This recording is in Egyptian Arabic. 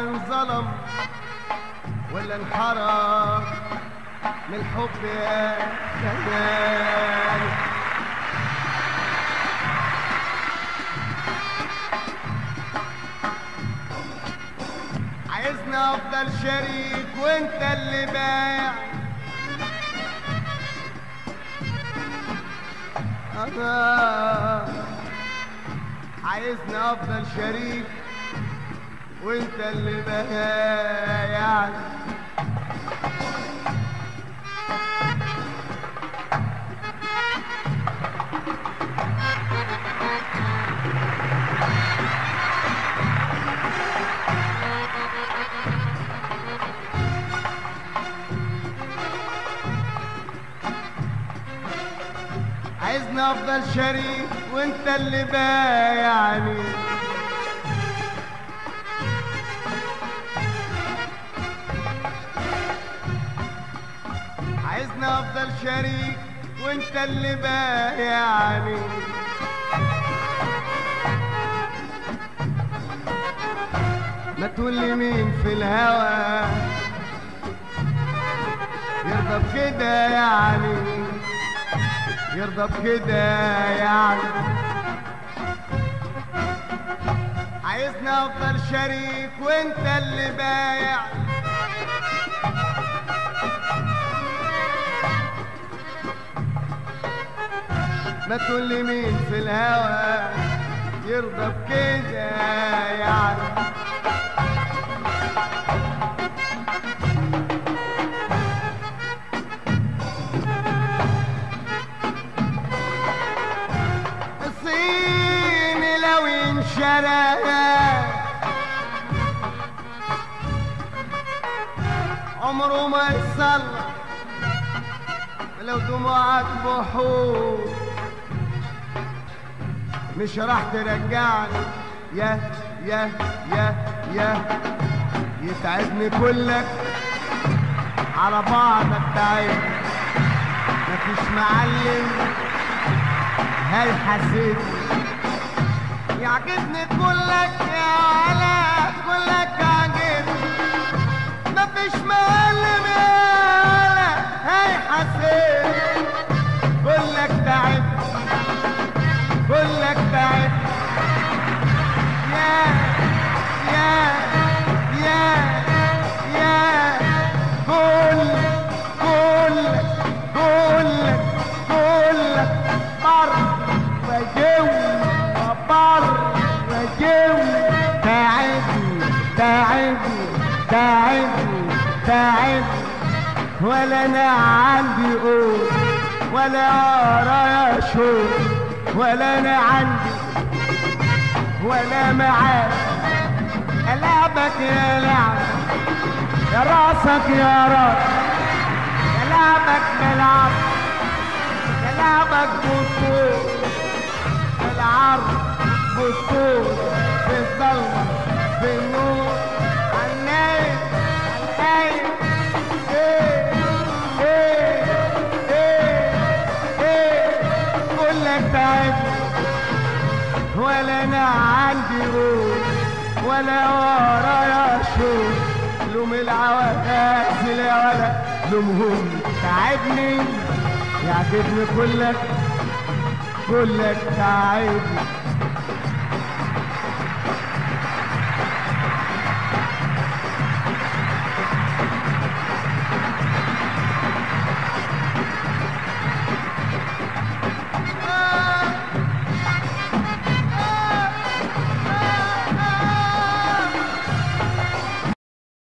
انظلم ولا انحرم من الحب يا زمان عايزني افضل شريك وانت اللي بايع انا عايزني افضل شريك وانت اللي بايع عايزني افضل شريك وانت اللي بايعني عايزني افضل شريك وانت اللي بايعني ما تقول لي مين في الهوى يرضى بكده يعني يرضى بكده يعني عايزني افضل شريك وانت اللي بايع ما تقول لي مين في الهوى يرضى بكده يعني الصين لو انشرى عمره ما يصلى لو دموعك بحور مش راح ترجعني يا يا يا يا يتعبني كلك على بعضك تعب مفيش معلم هيحاسبني يعجبني كلك يا ولا كلك عاجبني مفيش معلم يا ولا هيحاسبني كلك تعب كلك تعب يا يا يا يا كل كل كل كل بر وجو وبر وجو تعبني تعبني تعبني تعبني ولا انا عندي قوت ولا ورايا شوق ولا انا عندي ولا معاك العبك يا لعب يا راسك يا راس يا لعبك ملعب يا لعبك بطول في العرض بطول في الظلمة في النور عالنايم عالقايم ايه ايه ايه ايه كلك تعبني ولا انا عندي روح ولا ورايا شوق لوم العواقب يا ولا لومهم تعبني يعجبني كلك كلك تعبني